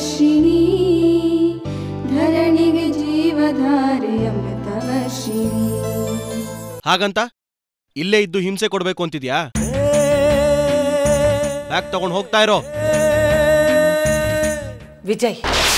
ವರ್ಷಿಣಿ ಧರಣಿಗೆ ಜೀವಧಾರೆ ಅಮೃತ ವರ್ಷಿಣಿ ಹಾಗಂತ ಇಲ್ಲೇ ಇದ್ದು ಹಿಂಸೆ ಕೊಡ್ಬೇಕು ಅಂತಿದ್ಯಾ ಬ್ಯಾಗ್ ತಗೊಂಡು ಹೋಗ್ತಾ ಇರೋ ವಿಜಯ್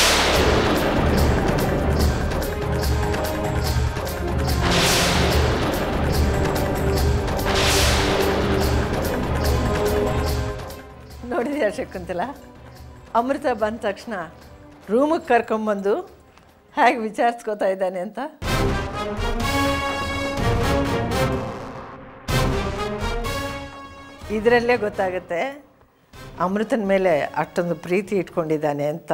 ನೋಡಿದ್ಯಾ ಶಕುಂತಲ ಅಮೃತ ಬಂದ ತಕ್ಷಣ ರೂಮಿಗೆ ಕರ್ಕೊಂಬಂದು ಹೇಗೆ ವಿಚಾರಿಸ್ಕೋತಾ ಇದ್ದಾನೆ ಅಂತ ಇದರಲ್ಲೇ ಗೊತ್ತಾಗುತ್ತೆ ಅಮೃತನ ಮೇಲೆ ಅಷ್ಟೊಂದು ಪ್ರೀತಿ ಇಟ್ಕೊಂಡಿದ್ದಾನೆ ಅಂತ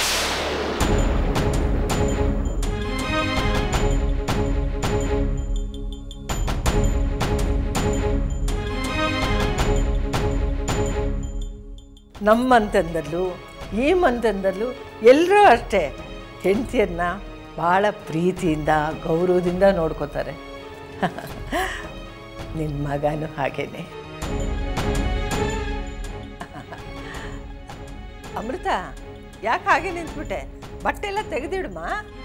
ನಮ್ಮ ಮಂತಂದಲ್ಲೂ ಈ ಮಂತಂದಲ್ಲೂ ಎಲ್ಲರೂ ಅಷ್ಟೇ ಹೆಂಡತಿಯನ್ನ ಭಾಳ ಪ್ರೀತಿಯಿಂದ ಗೌರವದಿಂದ ನೋಡ್ಕೋತಾರೆ ನಿನ್ನ ಮಗನೂ ಹಾಗೇನೆ ಅಮೃತ ಯಾಕೆ ಹಾಗೆ ನಿಂತ್ಬಿಟ್ಟೆ ಬಟ್ಟೆ ಎಲ್ಲ ತೆಗೆದಿಡಮ್ಮ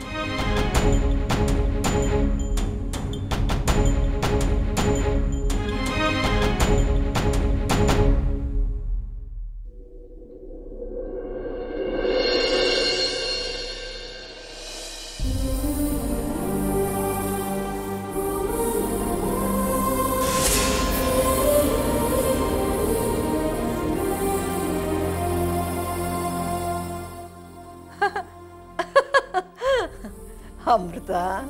ಅಮೃತ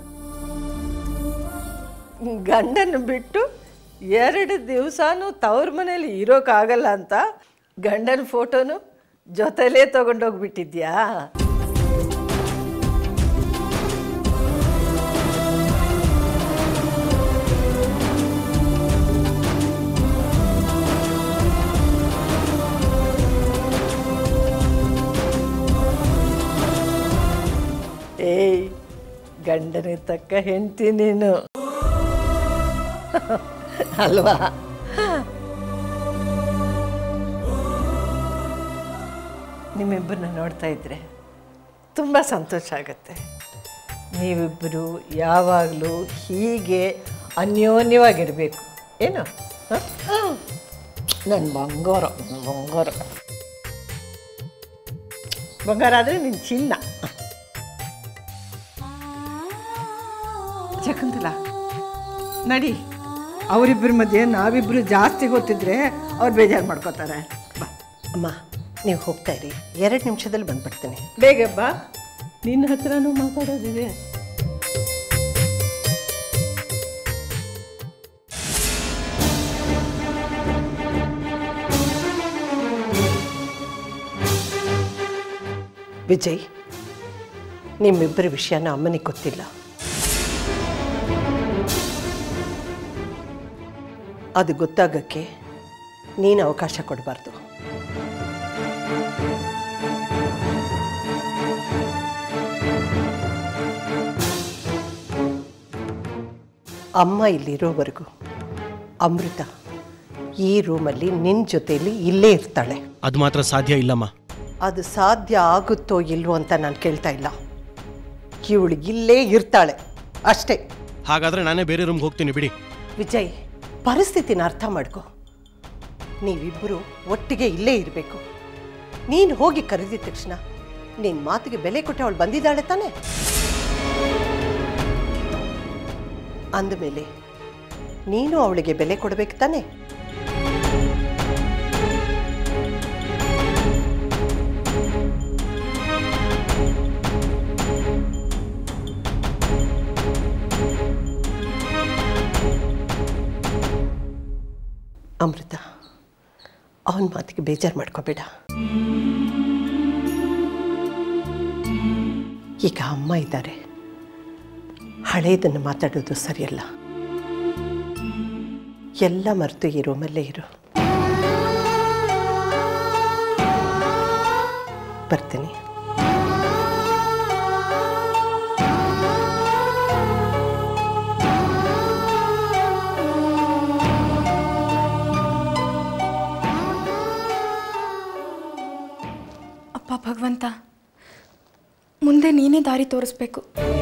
ಗಂಡನ ಬಿಟ್ಟು ಎರಡು ದಿವಸನೂ ತವ್ರ ಮನೇಲಿ ಇರೋಕ್ಕಾಗಲ್ಲ ಅಂತ ಗಂಡನ ಫೋಟೋನು ಜೊತೆಲೇ ತಗೊಂಡೋಗ್ಬಿಟ್ಟಿದ್ಯಾ ಏಯ್ ಗಂಡನಿಗೆ ತಕ್ಕ ಹೆಂಡ್ತಿ ನೀನು ಅಲ್ವಾ ನಿಮ್ಮಿಬ್ಬರನ್ನ ನೋಡ್ತಾ ಇದ್ರೆ ತುಂಬ ಸಂತೋಷ ಆಗುತ್ತೆ ನೀವಿಬ್ಬರು ಯಾವಾಗಲೂ ಹೀಗೆ ಅನ್ಯೋನ್ಯವಾಗಿರಬೇಕು ಏನು ನನ್ನ ಬಂಗಾರ ನನ್ ಬಂಗಾರ ಬಂಗಾರ ಆದರೆ ನಿನ್ನ ಚಿನ್ನ ಶಕುಂತಲ ನಡಿ ಅವರಿಬ್ಬರ ಮಧ್ಯೆ ನಾವಿಬ್ಬರು ಜಾಸ್ತಿ ಗೊತ್ತಿದ್ರೆ ಅವ್ರು ಬೇಜಾರು ಮಾಡ್ಕೋತಾರೆ ಬಾ ಅಮ್ಮ ನೀವು ಹೋಗ್ತಾ ಇರಿ ಎರಡು ನಿಮಿಷದಲ್ಲಿ ಬಂದ್ಬಿಡ್ತೀನಿ ಬೇಗ ಬಾ ನಿನ್ನ ಹತ್ರನೂ ಮಾತಾಡೋದಿದೆ ವಿಜಯ್ ನಿಮ್ಮಿಬ್ಬರ ವಿಷಯನ ಅಮ್ಮನಿಗೆ ಗೊತ್ತಿಲ್ಲ ಅದು ಗೊತ್ತಾಗಕ್ಕೆ ನೀನು ಅವಕಾಶ ಕೊಡಬಾರ್ದು ಅಮ್ಮ ಇಲ್ಲಿರೋವರೆಗೂ ಅಮೃತ ಈ ರೂಮಲ್ಲಿ ನಿನ್ನ ಜೊತೆಯಲ್ಲಿ ಇಲ್ಲೇ ಇರ್ತಾಳೆ ಅದು ಮಾತ್ರ ಸಾಧ್ಯ ಇಲ್ಲಮ್ಮ ಅದು ಸಾಧ್ಯ ಆಗುತ್ತೋ ಇಲ್ವೋ ಅಂತ ನಾನು ಕೇಳ್ತಾ ಇಲ್ಲ ಇವಳು ಇಲ್ಲೇ ಇರ್ತಾಳೆ ಅಷ್ಟೇ ಹಾಗಾದ್ರೆ ನಾನೇ ಬೇರೆ ರೂಮ್ಗೆ ಹೋಗ್ತೀನಿ ಬಿಡಿ ವಿಜಯ್ ಪರಿಸ್ಥಿತಿನ ಅರ್ಥ ಮಾಡ್ಕೊ ನೀವಿಬ್ಬರು ಒಟ್ಟಿಗೆ ಇಲ್ಲೇ ಇರಬೇಕು ನೀನು ಹೋಗಿ ಕರೆದಿದ ತಕ್ಷಣ ನಿನ್ನ ಮಾತಿಗೆ ಬೆಲೆ ಕೊಟ್ಟು ಅವಳು ಬಂದಿದ್ದಾಳೆ ತಾನೆ ಅಂದಮೇಲೆ ನೀನು ಅವಳಿಗೆ ಬೆಲೆ ಕೊಡಬೇಕು ತಾನೆ ಅಮೃತ ಅವನ ಮಾತಿಗೆ ಬೇಜಾರು ಮಾಡ್ಕೋಬೇಡ ಈಗ ಅಮ್ಮ ಇದ್ದಾರೆ ಹಳೇದನ್ನು ಮಾತಾಡೋದು ಸರಿಯಲ್ಲ ಎಲ್ಲ ಮರೆತು ಈ ರೂಮಲ್ಲೇ ಇರು ಬರ್ತೀನಿ ಅಪ್ಪ ಭಗವಂತ ಮುಂದೆ ನೀನೇ ದಾರಿ ತೋರಿಸ್ಬೇಕು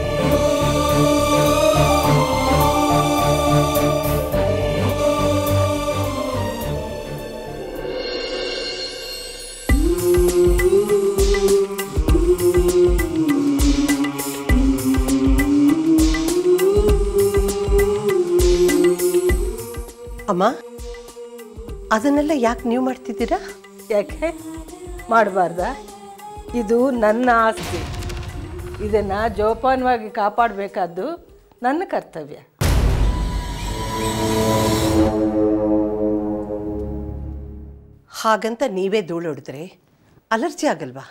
ಅಮ್ಮ ಅದನ್ನೆಲ್ಲ ಯಾಕೆ ನೀವು ಮಾಡ್ತಿದ್ದೀರಾ ಯಾಕೆ ಮಾಡಬಾರ್ದ ಇದು ನನ್ನ ಆಸ್ತಿ ಇದನ್ನು ಜೋಪಾನವಾಗಿ ಕಾಪಾಡಬೇಕಾದ್ದು ನನ್ನ ಕರ್ತವ್ಯ ಹಾಗಂತ ನೀವೇ ಧೂಳು ಹೊಡೆದ್ರೆ ಅಲರ್ಜಿ ಆಗಲ್ವಾ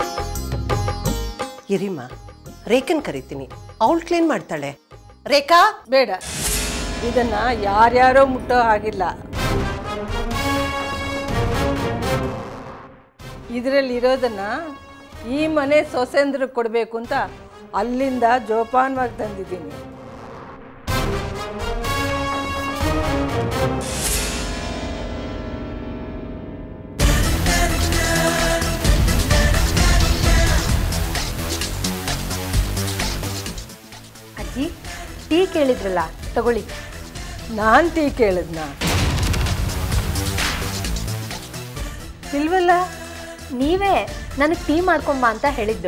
ಇರಿಮ್ಮ ರೇಖನ್ ಕರಿತೀನಿ ಅವಳು ಕ್ಲೀನ್ ಮಾಡ್ತಾಳೆ ರೇಖಾ ಬೇಡ ಇದನ್ನು ಯಾರ್ಯಾರೋ ಮುಟ್ಟೋ ಹಾಗಿಲ್ಲ ಇದರಲ್ಲಿ ಇರೋದನ್ನ ಈ ಮನೆ ಸೊಸೆಂದ್ರು ಕೊಡಬೇಕು ಅಂತ ಅಲ್ಲಿಂದ ಜೋಪಾನವಾಗಿ ತಂದಿದ್ದೀನಿ ಅಜ್ಜಿ ಟೀ ಕೇಳಿದ್ರಲ್ಲ ತಗೊಳ್ಳಿ ನಾನು ಟೀ ಕೇಳಿದ್ನ ಇಲ್ವಲ್ಲ ನೀವೇ ನನಗೆ ಟೀ ಮಾಡ್ಕೊಂಬ ಅಂತ ಹೇಳಿದ್ದು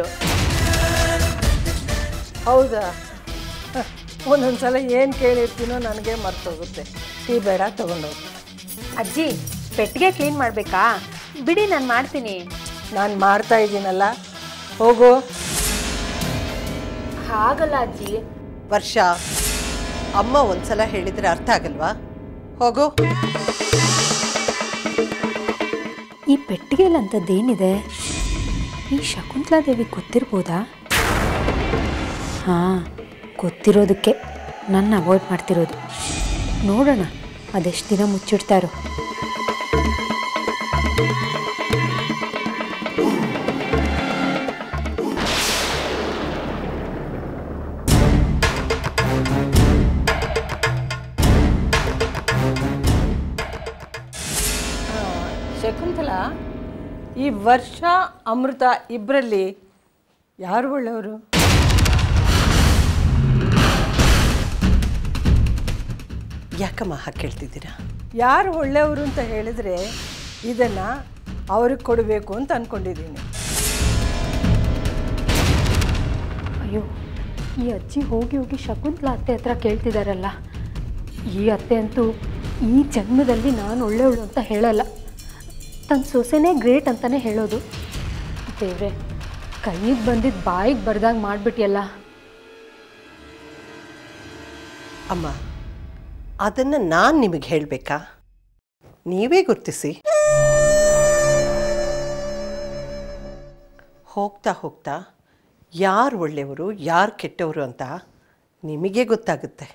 ಹೌದಾ ಹ, ಒಂದೊಂದ್ಸಲ ಏನು ಕೇಳಿರ್ತೀನೋ ನನಗೆ ಮರ್ತೋಗುತ್ತೆ ಟೀ ಬೇಡ ತಗೊಂಡೋಗಿ ಅಜ್ಜಿ ಪೆಟ್ಟಿಗೆ ಕ್ಲೀನ್ ಮಾಡಬೇಕಾ ಬಿಡಿ ನಾನು ಮಾಡ್ತೀನಿ ನಾನು ಮಾಡ್ತಾ ಇದ್ದೀನಲ್ಲ ಹೋಗು ಹಾಗಲ್ಲ ಅಜ್ಜಿ ವರ್ಷ ಅಮ್ಮ ಒಂದ್ಸಲ ಹೇಳಿದ್ರೆ ಅರ್ಥ ಆಗಲ್ವಾ ಹೋಗು ಈ ಪೆಟ್ಟಿಗೆಯಲ್ಲಿ ಅಂಥದ್ದೇನಿದೆ ಈ ಶಕುಂತಲಾದೇವಿ ಗೊತ್ತಿರ್ಬೋದಾ ಹಾಂ ಗೊತ್ತಿರೋದಕ್ಕೆ ನನ್ನ ಅವಾಯ್ಡ್ ಮಾಡ್ತಿರೋದು ನೋಡೋಣ ಅದೆಷ್ಟು ದಿನ ಮುಚ್ಚಿಡ್ತಾರೋ ಶಕುಂತಲ ಈ ವರ್ಷ ಅಮೃತ ಇಬ್ಬರಲ್ಲಿ ಯಾರು ಒಳ್ಳೆಯವರು ಯಾಕಮ್ಮ ಹಾಗೆ ಕೇಳ್ತಿದ್ದೀರಾ ಯಾರು ಒಳ್ಳೆಯವರು ಅಂತ ಹೇಳಿದರೆ ಇದನ್ನು ಅವ್ರಿಗೆ ಕೊಡಬೇಕು ಅಂತ ಅಂದ್ಕೊಂಡಿದ್ದೀನಿ ಅಯ್ಯೋ ಈ ಅಜ್ಜಿ ಹೋಗಿ ಹೋಗಿ ಶಕುಂತಲಾ ಅತ್ತೆ ಹತ್ರ ಕೇಳ್ತಿದಾರಲ್ಲ ಈ ಅತ್ತೆ ಅಂತೂ ಈ ಜನ್ಮದಲ್ಲಿ ನಾನು ಒಳ್ಳೆಯವಳು ಅಂತ ಹೇಳಲ್ಲ ತನ್ನ ಸೊಸೆನೇ ಗ್ರೇಟ್ ಅಂತಲೇ ಹೇಳೋದು ದೇವ್ರೆ ಕೈಗೆ ಬಂದಿದ್ದು ಬಾಯಿಗೆ ಬರ್ದಂಗೆ ಮಾಡಿಬಿಟ್ಟಿಯಲ್ಲ ಅಮ್ಮ ಅದನ್ನು ನಾನು ನಿಮಗೆ ಹೇಳಬೇಕಾ ನೀವೇ ಗುರ್ತಿಸಿ ಹೋಗ್ತಾ ಹೋಗ್ತಾ ಯಾರು ಒಳ್ಳೆಯವರು ಯಾರು ಕೆಟ್ಟವರು ಅಂತ ನಿಮಗೆ ಗೊತ್ತಾಗುತ್ತೆ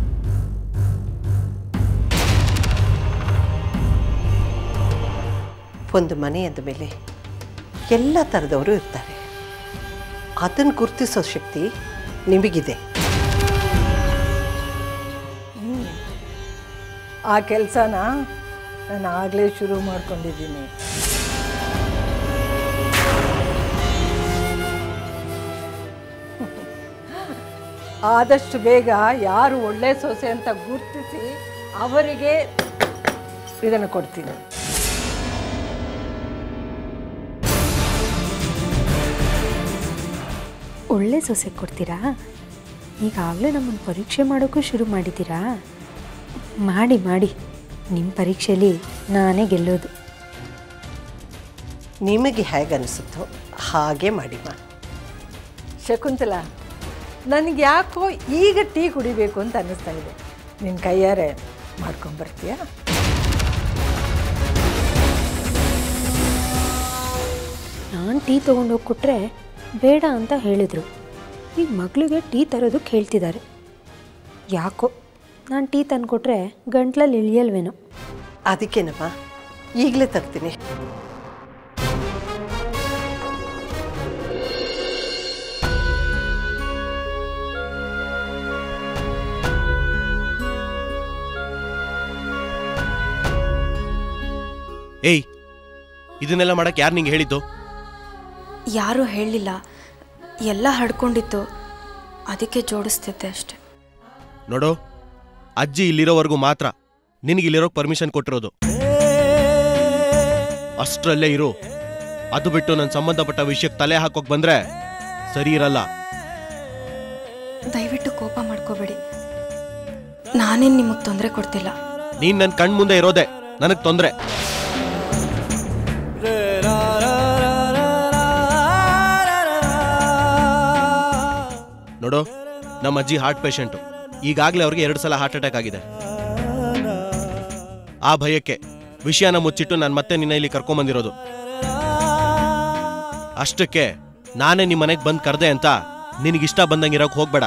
ಒಂದು ಮನೆ ಅಂದ ಮೇಲೆ ಎಲ್ಲ ಥರದವರು ಇರ್ತಾರೆ ಅದನ್ನು ಗುರ್ತಿಸೋ ಶಕ್ತಿ ನಿಮಗಿದೆ ಆ ಕೆಲಸನ ನಾನು ಆಗಲೇ ಶುರು ಮಾಡ್ಕೊಂಡಿದ್ದೀನಿ ಆದಷ್ಟು ಬೇಗ ಯಾರು ಒಳ್ಳೆ ಸೊಸೆ ಅಂತ ಗುರ್ತಿಸಿ ಅವರಿಗೆ ಇದನ್ನು ಕೊಡ್ತೀನಿ ಒಳ್ಳೆ ಸೊಸೆ ಕೊಡ್ತೀರಾ ಈಗಾಗಲೇ ನಮ್ಮನ್ನು ಪರೀಕ್ಷೆ ಮಾಡೋಕ್ಕೂ ಶುರು ಮಾಡಿದ್ದೀರಾ ಮಾಡಿ ಮಾಡಿ ನಿಮ್ಮ ಪರೀಕ್ಷೆಯಲ್ಲಿ ನಾನೇ ಗೆಲ್ಲೋದು ನಿಮಗೆ ಹೇಗೆ ಅನಿಸುತ್ತೋ ಹಾಗೆ ಮಾಡಿಮ್ಮ ಶಕುಂತಲ ನನಗೆ ಯಾಕೋ ಈಗ ಟೀ ಕುಡಿಬೇಕು ಅಂತ ಅನ್ನಿಸ್ತಾ ಇದೆ ನಿನ್ನ ಕೈಯಾರೆ ಮಾಡ್ಕೊಂಬರ್ತೀಯಾ ನಾನು ಟೀ ತೊಗೊಂಡೋಗಿ ಕೊಟ್ಟರೆ ಬೇಡ ಅಂತ ಹೇಳಿದರು ಈಗ ಮಗಳಿಗೆ ಟೀ ತರೋದಕ್ಕೆ ಹೇಳ್ತಿದ್ದಾರೆ ಯಾಕೋ ನಾನು ಟೀ ತಂದುಕೊಟ್ರೆ ಗಂಟ್ಲಲ್ಲಿ ಇಳಿಯಲ್ವೇನೋ ಅದಕ್ಕೇನಮ್ಮ ಈಗಲೇ ತರ್ತೀನಿ ಏಯ್ ಇದನ್ನೆಲ್ಲ ಮಾಡಕ್ ಯಾರು ನಿಂಗೆ ಹೇಳಿದ್ದು ಯಾರೂ ಹೇಳಲಿಲ್ಲ ಎಲ್ಲ ಹಡ್ಕೊಂಡಿತ್ತು ಅದಕ್ಕೆ ಜೋಡಿಸ್ತಿದ್ದೆ ಅಷ್ಟೆ ನೋಡು ಅಜ್ಜಿ ಇಲ್ಲಿರೋವರೆಗೂ ಮಾತ್ರ ನಿನಗೆ ಇಲ್ಲಿರೋಕ್ ಪರ್ಮಿಷನ್ ಕೊಟ್ಟಿರೋದು ಅಷ್ಟರಲ್ಲೇ ಇರು ಅದು ಬಿಟ್ಟು ನನ್ನ ಸಂಬಂಧಪಟ್ಟ ವಿಷಯಕ್ಕೆ ತಲೆ ಹಾಕೋಕ್ ಬಂದ್ರೆ ಸರಿ ಇರಲ್ಲ ದಯವಿಟ್ಟು ಕೋಪ ಮಾಡ್ಕೋಬೇಡಿ ನಾನೇನು ನಿಮಗೆ ತೊಂದರೆ ಕೊಡ್ತಿಲ್ಲ ನೀನ್ ನನ್ನ ಕಣ್ ಮುಂದೆ ಇರೋದೆ ನನಗ್ ತೊಂದ್ರೆ ನೋಡು ನಮ್ಮ ಅಜ್ಜಿ ಹಾರ್ಟ್ ಪೇಷಂಟು ಈಗಾಗಲೇ ಅವ್ರಿಗೆ ಎರಡು ಸಲ ಹಾರ್ಟ್ ಅಟ್ಯಾಕ್ ಆಗಿದೆ ಆ ಭಯಕ್ಕೆ ವಿಷಯನ ಮುಚ್ಚಿಟ್ಟು ನಾನು ಮತ್ತೆ ನಿನ್ನ ಇಲ್ಲಿ ಕರ್ಕೊಂಬಂದಿರೋದು ಅಷ್ಟಕ್ಕೆ ನಾನೇ ನಿಮ್ಮ ಮನೆಗೆ ಬಂದು ಕರೆದೆ ಅಂತ ನಿನಗಿಷ್ಟ ಬಂದಂಗೆ ಇರೋಕೆ ಹೋಗ್ಬೇಡ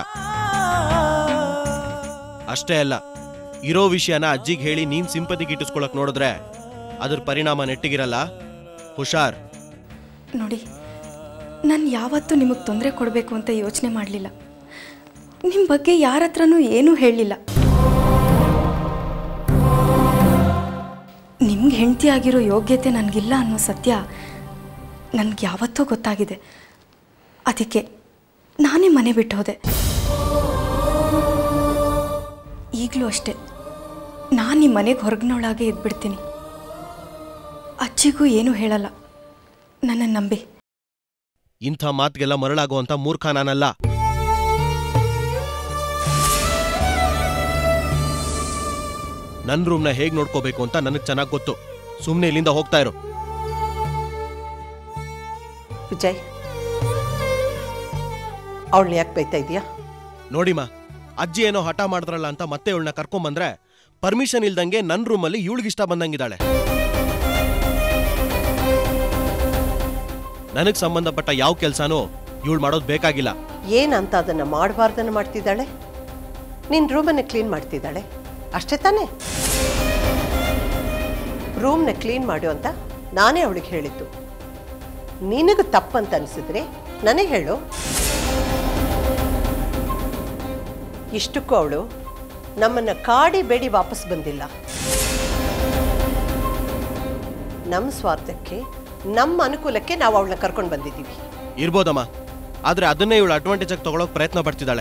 ಅಷ್ಟೇ ಅಲ್ಲ ಇರೋ ವಿಷಯನ ಅಜ್ಜಿಗೆ ಹೇಳಿ ನೀನ್ ಸಿಂಪತಿಗೆ ಇಟ್ಟಿಸ್ಕೊಳಕ್ ನೋಡಿದ್ರೆ ಅದ್ರ ಪರಿಣಾಮ ನೆಟ್ಟಿಗಿರಲ್ಲ ಹುಷಾರ್ ನೋಡಿ ನಾನು ಯಾವತ್ತೂ ನಿಮಗೆ ತೊಂದರೆ ಕೊಡಬೇಕು ಅಂತ ಯೋಚನೆ ಮಾಡಲಿಲ್ಲ ನಿಮ್ಮ ಬಗ್ಗೆ ಯಾರ ಹತ್ರನೂ ಏನೂ ಹೇಳಲಿಲ್ಲ ನಿಮ್ಗೆ ಹೆಂಡತಿ ಆಗಿರೋ ಯೋಗ್ಯತೆ ನನಗಿಲ್ಲ ಅನ್ನೋ ಸತ್ಯ ನನಗೆ ಯಾವತ್ತೂ ಗೊತ್ತಾಗಿದೆ ಅದಕ್ಕೆ ನಾನೇ ಮನೆ ಬಿಟ್ಟು ಹೋದೆ ಈಗಲೂ ಅಷ್ಟೆ ನಾನು ಈ ಮನೆಗೆ ಹೊರಗಿನೊಳಗೆ ಇದ್ಬಿಡ್ತೀನಿ ಅಜ್ಜಿಗೂ ಏನೂ ಹೇಳಲ್ಲ ನನ್ನನ್ನು ನಂಬಿ ಇಂಥ ಮಾತಿಗೆಲ್ಲ ಮರಳಾಗುವಂತ ಮೂರ್ಖ ನಾನಲ್ಲ ನನ್ನ ರೂಮ್ನ ಹೇಗ್ ನೋಡ್ಕೋಬೇಕು ಅಂತ ನನಗೆ ಚೆನ್ನಾಗಿ ಗೊತ್ತು ಸುಮ್ಮನೆ ಇಲ್ಲಿಂದ ಹೋಗ್ತಾ ಇರು ವಿಜಯ್ ಅವಳನ್ನ ಯಾಕೆ ಬೈತಾ ಇದೀಯಾ ನೋಡಿಮಾ ಅಜ್ಜಿ ಏನೋ ಹಠ ಮಾಡಿದ್ರಲ್ಲ ಅಂತ ಮತ್ತೆ ಇವಳನ್ನ ಕರ್ಕೊಂಬಂದ್ರೆ ಪರ್ಮಿಷನ್ ಇಲ್ದಂಗೆ ನನ್ನ ರೂಮಲ್ಲಿ ಇವಳಿಗಿಷ್ಟ ಬಂದಂಗಿದ್ದಾಳೆ ನನಗ್ ಸಂಬಂಧಪಟ್ಟ ಯಾವ ಕೆಲ್ಸಾನೂ ಇವಳು ಮಾಡೋದು ಬೇಕಾಗಿಲ್ಲ ಏನಂತ ಅದನ್ನು ಮಾಡಬಾರ್ದನ್ನು ಮಾಡ್ತಿದ್ದಾಳೆ ನಿನ್ನ ರೂಮನ್ನು ಕ್ಲೀನ್ ಮಾಡ್ತಿದ್ದಾಳೆ ಅಷ್ಟೇ ತಾನೇ ರೂಮ್ನ ಕ್ಲೀನ್ ಮಾಡು ಅಂತ ನಾನೇ ಅವಳಿಗೆ ಹೇಳಿದ್ದು ನಿನಗೆ ತಪ್ಪಂತ ಅನಿಸಿದ್ರೆ ನನಗೆ ಹೇಳು ಇಷ್ಟಕ್ಕೂ ಅವಳು ನಮ್ಮನ್ನು ಕಾಡಿ ಬೇಡಿ ವಾಪಸ್ ಬಂದಿಲ್ಲ ನಮ್ಮ ಸ್ವಾರ್ಥಕ್ಕೆ ನಮ್ಮ ಅನುಕೂಲಕ್ಕೆ ನಾವು ಅವಳನ್ನ ಕರ್ಕೊಂಡು ಬಂದಿದ್ದೀವಿ ಇರ್ಬೋದಮ್ಮ ಆದ್ರೆ ಅದನ್ನೇ ಇವಳು ಅಡ್ವಾಂಟೇಜ್ ಆಗಿ ತಗೊಳಕ್ ಪ್ರಯತ್ನ ಪಡ್ತಿದ್ದಾಳೆ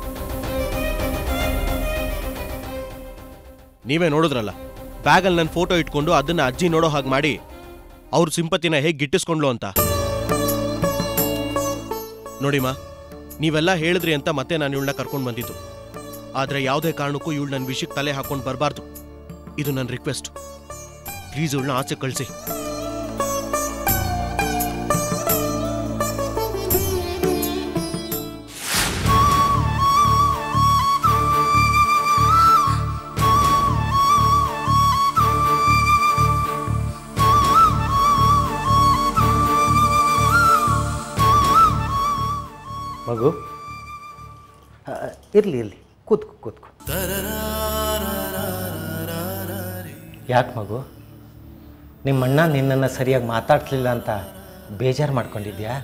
ನೀವೇ ನೋಡಿದ್ರಲ್ಲ ಬ್ಯಾಗಲ್ಲಿ ನನ್ನ ಫೋಟೋ ಇಟ್ಕೊಂಡು ಅದನ್ನ ಅಜ್ಜಿ ನೋಡೋ ಹಾಗೆ ಮಾಡಿ ಅವ್ರ ಸಿಂಪತಿನ ಹೇಗೆ ಗಿಟ್ಟಿಸ್ಕೊಂಡ್ಲು ಅಂತ ನೋಡಿಮ್ಮ ನೀವೆಲ್ಲ ಹೇಳಿದ್ರಿ ಅಂತ ಮತ್ತೆ ನಾನು ಇವಳನ್ನ ಕರ್ಕೊಂಡು ಬಂದಿದ್ದು ಆದ್ರೆ ಯಾವುದೇ ಕಾರಣಕ್ಕೂ ಇವಳು ನನ್ನ ವಿಷಯಕ್ಕೆ ತಲೆ ಹಾಕೊಂಡು ಬರಬಾರ್ದು ಇದು ನನ್ನ ರಿಕ್ವೆಸ್ಟ್ ಪ್ಲೀಸ್ ಇವಳನ್ನ ಆಚೆ ಕಳಿಸಿ ಮಗು ಇರಲಿ ಇರಲಿ ಕೂತ್ಕೊ ಕೂತ್ಕೊ ಯಾಕೆ ಮಗು ನಿಮ್ಮಣ್ಣ ನಿನ್ನನ್ನು ಸರಿಯಾಗಿ ಮಾತಾಡ್ಲಿಲ್ಲ ಅಂತ ಬೇಜಾರು ಮಾಡ್ಕೊಂಡಿದ್ಯಾ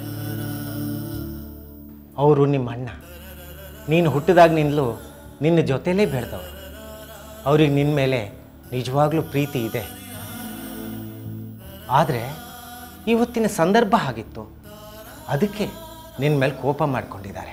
ಅವರು ನಿಮ್ಮ ಅಣ್ಣ ನೀನು ಹುಟ್ಟಿದಾಗ ನಿನ್ಲು ನಿನ್ನ ಜೊತೆಲೇ ಬೆಳೆದವರು ಅವ್ರಿಗೆ ನಿನ್ನ ಮೇಲೆ ನಿಜವಾಗ್ಲೂ ಪ್ರೀತಿ ಇದೆ ಆದರೆ ಇವತ್ತಿನ ಸಂದರ್ಭ ಆಗಿತ್ತು ಅದಕ್ಕೆ ನಿನ್ನ ಮೇಲೆ ಕೋಪ ಮಾಡ್ಕೊಂಡಿದ್ದಾರೆ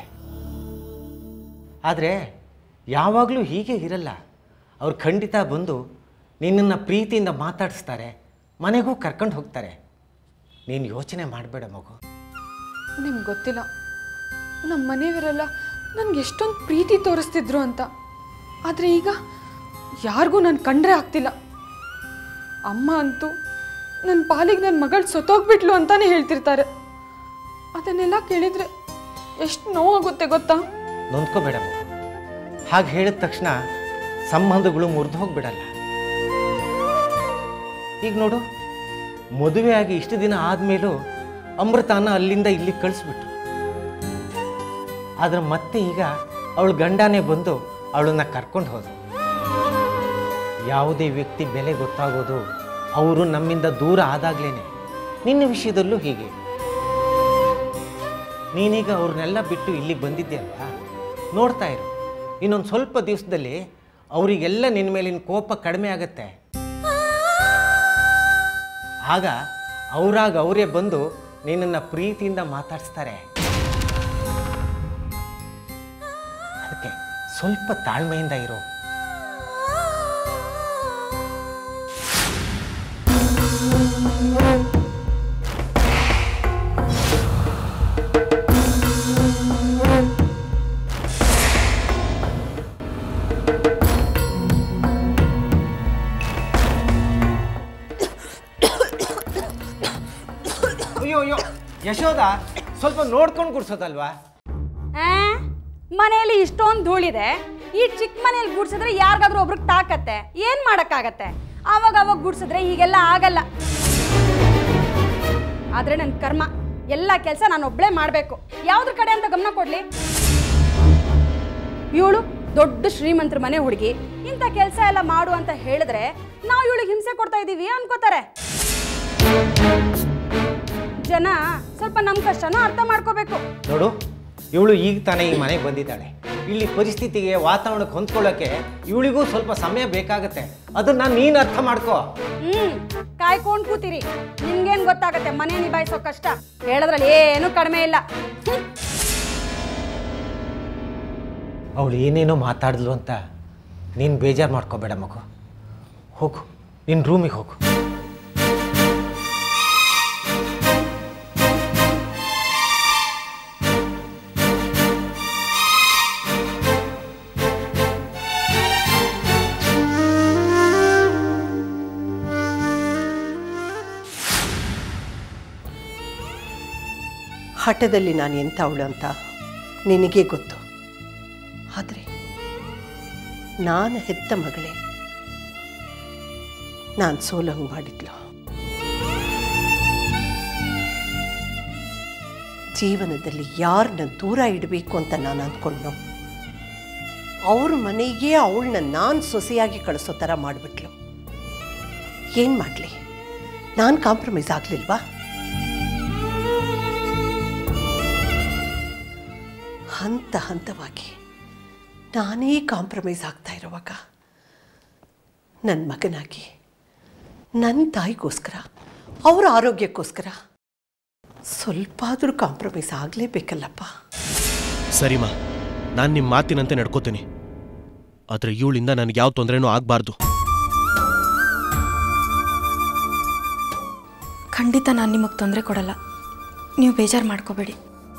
ಆದರೆ ಯಾವಾಗಲೂ ಹೀಗೆ ಇರಲ್ಲ ಅವ್ರು ಖಂಡಿತ ಬಂದು ನಿನ್ನನ್ನು ಪ್ರೀತಿಯಿಂದ ಮಾತಾಡಿಸ್ತಾರೆ ಮನೆಗೂ ಕರ್ಕೊಂಡು ಹೋಗ್ತಾರೆ ನೀನು ಯೋಚನೆ ಮಾಡಬೇಡ ಮಗು ನಿಮ್ಗೆ ಗೊತ್ತಿಲ್ಲ ನಮ್ಮ ಮನೆಯವರೆಲ್ಲ ನನಗೆ ಎಷ್ಟೊಂದು ಪ್ರೀತಿ ತೋರಿಸ್ತಿದ್ರು ಅಂತ ಆದರೆ ಈಗ ಯಾರಿಗೂ ನಾನು ಕಂಡ್ರೆ ಆಗ್ತಿಲ್ಲ ಅಮ್ಮ ಅಂತೂ ನನ್ನ ಪಾಲಿಗೆ ನನ್ನ ಮಗಳು ಸತ್ತೋಗ್ಬಿಟ್ಲು ಅಂತಾನೆ ಹೇಳ್ತಿರ್ತಾರೆ ಅದನ್ನೆಲ್ಲ ಕೇಳಿದರೆ ಎಷ್ಟು ನೋವಾಗುತ್ತೆ ಗೊತ್ತಾ ನೊಂದ್ಕೋಬೇಡ ಮಗು ಹಾಗೆ ಹೇಳಿದ ತಕ್ಷಣ ಸಂಬಂಧಗಳು ಮುರಿದು ಹೋಗ್ಬಿಡಲ್ಲ ಈಗ ನೋಡು ಮದುವೆಯಾಗಿ ಇಷ್ಟು ದಿನ ಆದಮೇಲೂ ಅಮೃತಾನ ಅಲ್ಲಿಂದ ಇಲ್ಲಿಗೆ ಕಳಿಸ್ಬಿಟ್ರು ಆದ್ರೆ ಮತ್ತೆ ಈಗ ಅವಳ ಗಂಡನೇ ಬಂದು ಅವಳನ್ನ ಕರ್ಕೊಂಡು ಹೋದ ಯಾವುದೇ ವ್ಯಕ್ತಿ ಬೆಲೆ ಗೊತ್ತಾಗೋದು ಅವರು ನಮ್ಮಿಂದ ದೂರ ಆದಾಗ್ಲೇನೆ ನಿನ್ನ ವಿಷಯದಲ್ಲೂ ಹೀಗೆ ನೀನೀಗ ಅವ್ರನ್ನೆಲ್ಲ ಬಿಟ್ಟು ಇಲ್ಲಿಗೆ ಬಂದಿದ್ಯಲ್ವಾ ನೋಡ್ತಾ ಇರು ಇನ್ನೊಂದು ಸ್ವಲ್ಪ ದಿವಸದಲ್ಲಿ ಅವರಿಗೆಲ್ಲ ನಿನ್ನ ಮೇಲಿನ ಕೋಪ ಕಡಿಮೆ ಆಗತ್ತೆ ಆಗ ಅವರಾಗ ಅವರೇ ಬಂದು ನಿನ್ನನ್ನು ಪ್ರೀತಿಯಿಂದ ಮಾತಾಡಿಸ್ತಾರೆ ಸ್ವಲ್ಪ ತಾಳ್ಮೆಯಿಂದ ಇರು ಅಯ್ಯೋ ಅಯ್ಯೋ ಯಶೋದ ಸ್ವಲ್ಪ ನೋಡ್ಕೊಂಡು ಗುಡ್ಸೋದಲ್ವಾ ಆ? ಮನೆಯಲ್ಲಿ ಇಷ್ಟೊಂದು ಧೂಳಿದೆ ಈ ಚಿಕ್ಕ ಮನೆಯಲ್ಲಿ ಗುಡ್ಸಿದ್ರೆ ಯಾರಿಗಾದ್ರೂ ಒಬ್ರಿಗೆ ತಾಕತ್ತೆ ಏನ್ ಮಾಡಕ್ಕಾಗತ್ತೆ ಆವಾಗ ಅವಾಗ ಗುಡ್ಸಿದ್ರೆ ಹೀಗೆಲ್ಲ ಆಗಲ್ಲ ಆದ್ರೆ ನನ್ನ ಕರ್ಮ ಎಲ್ಲ ಕೆಲಸ ನಾನು ಒಬ್ಳೇ ಮಾಡಬೇಕು ಯಾವ್ದ್ರ ಕಡೆ ಅಂತ ಗಮನ ಕೊಡ್ಲಿ ಇವಳು ದೊಡ್ಡ ಶ್ರೀಮಂತರ ಮನೆ ಹುಡುಗಿ ಇಂಥ ಕೆಲಸ ಎಲ್ಲ ಮಾಡು ಅಂತ ಹೇಳಿದ್ರೆ ನಾವು ಇವಳಿಗೆ ಹಿಂಸೆ ಕೊಡ್ತಾ ಇದ್ದೀವಿ ಅನ್ಕೋತಾರೆ ಜನ ಸ್ವಲ್ಪ ನಮ್ಮ ಕಷ್ಟನೂ ಅರ್ಥ ಮಾಡ್ಕೋಬೇಕು ನೋಡು ಇವಳು ಈಗ ತಾನೇ ಈ ಮನೆಗೆ ಬಂದಿದ್ದಾಳೆ ಇಲ್ಲಿ ಪರಿಸ್ಥಿತಿಗೆ ವಾತಾವರಣಕ್ಕೆ ಹೊಂದ್ಕೊಳ್ಳೋಕ್ಕೆ ಇವಳಿಗೂ ಸ್ವಲ್ಪ ಸಮಯ ಬೇಕಾಗುತ್ತೆ ಅದನ್ನ ನೀನು ಅರ್ಥ ಮಾಡ್ಕೋ ಹ್ಮ್ ಕಾಯ್ಕೊಂಡ್ ಕೂತೀರಿ ನಿಮ್ಗೇನ್ ಗೊತ್ತಾಗತ್ತೆ ಮನೆ ನಿಭಾಯಿಸೋ ಕಷ್ಟ ಹೇಳದ್ರಲ್ಲಿ ಏನು ಕಡಿಮೆ ಇಲ್ಲ ಹ್ಮ್. ಅವಳು ಏನೇನೋ ಮಾತಾಡಿದ್ಲು ಅಂತ ನೀನು ಬೇಜಾರು ಮಾಡ್ಕೋಬೇಡ ಮಗು ಹೋಗು ನಿನ್ನ ರೂಮಿಗೆ ಹೋಗು ಹಠದಲ್ಲಿ ನಾನು ಎಂಥವಳು ಅಂತ ನಿನಗೆ ಗೊತ್ತು ಆದರೆ ನಾನು ಹೆತ್ತ ಮಗಳೇ ನಾನು ಸೋಲಂಗೆ ಮಾಡಿದ್ಲು ಜೀವನದಲ್ಲಿ ಯಾರನ್ನ ದೂರ ಇಡಬೇಕು ಅಂತ ನಾನು ಅಂದ್ಕೊಂಡು ಅವ್ರ ಮನೆಗೆ ಅವಳನ್ನ ನಾನು ಸೊಸೆಯಾಗಿ ಕಳಿಸೋ ಥರ ಮಾಡಿಬಿಟ್ಲು ಏನು ಮಾಡಲಿ ನಾನು ಕಾಂಪ್ರಮೈಸ್ ಆಗಲಿಲ್ವಾ ಹಂತ ಹಂತವಾಗಿ ನಾನೇ ಕಾಂಪ್ರಮೈಸ್ ಆಗ್ತಾ ಇರುವಾಗ ನನ್ನ ಮಗನಾಗಿ ನನ್ನ ತಾಯಿಗೋಸ್ಕರ ಅವರ ಆರೋಗ್ಯಕ್ಕೋಸ್ಕರ ಸ್ವಲ್ಪ ಆದರೂ ಕಾಂಪ್ರಮೈಸ್ ಆಗಲೇಬೇಕಲ್ಲಪ್ಪ ಸರಿಮಾ ನಾನು ನಿಮ್ಮ ಮಾತಿನಂತೆ ನಡ್ಕೋತೀನಿ ಆದರೆ ಇವಳಿಂದ ನನಗೆ ಯಾವ ತೊಂದರೆನೂ ಆಗಬಾರ್ದು ಖಂಡಿತ ನಾನು ನಿಮಗೆ ತೊಂದರೆ ಕೊಡಲ್ಲ ನೀವು ಬೇಜಾರು ಮಾಡ್ಕೋಬೇಡಿ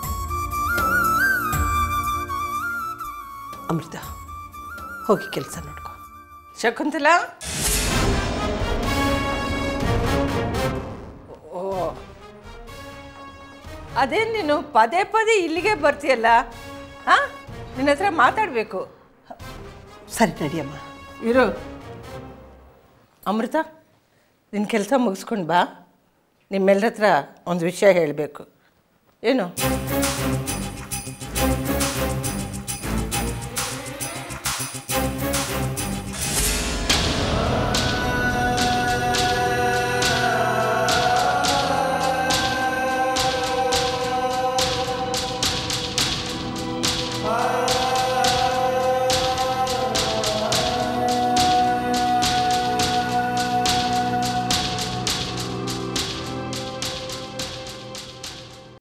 ಅಮೃತ ಹೋಗಿ ಕೆಲಸ ನೋಡ್ಕೊ ಶಕುಂತಲಾ ಓ ಅದೇನು ನೀನು ಪದೇ ಪದೇ ಇಲ್ಲಿಗೆ ಬರ್ತೀಯಲ್ಲ ಹಾಂ ನಿನ್ನ ಹತ್ರ ಮಾತಾಡಬೇಕು ಸರಿ ನಡಿಯಮ್ಮ ಇರು ಅಮೃತ ನಿನ್ನ ಕೆಲಸ ಮುಗಿಸ್ಕೊಂಡು ಬಾ ನಿಮ್ಮೆಲ್ಲರ ಹತ್ರ ಒಂದು ವಿಷಯ ಹೇಳಬೇಕು ಏನು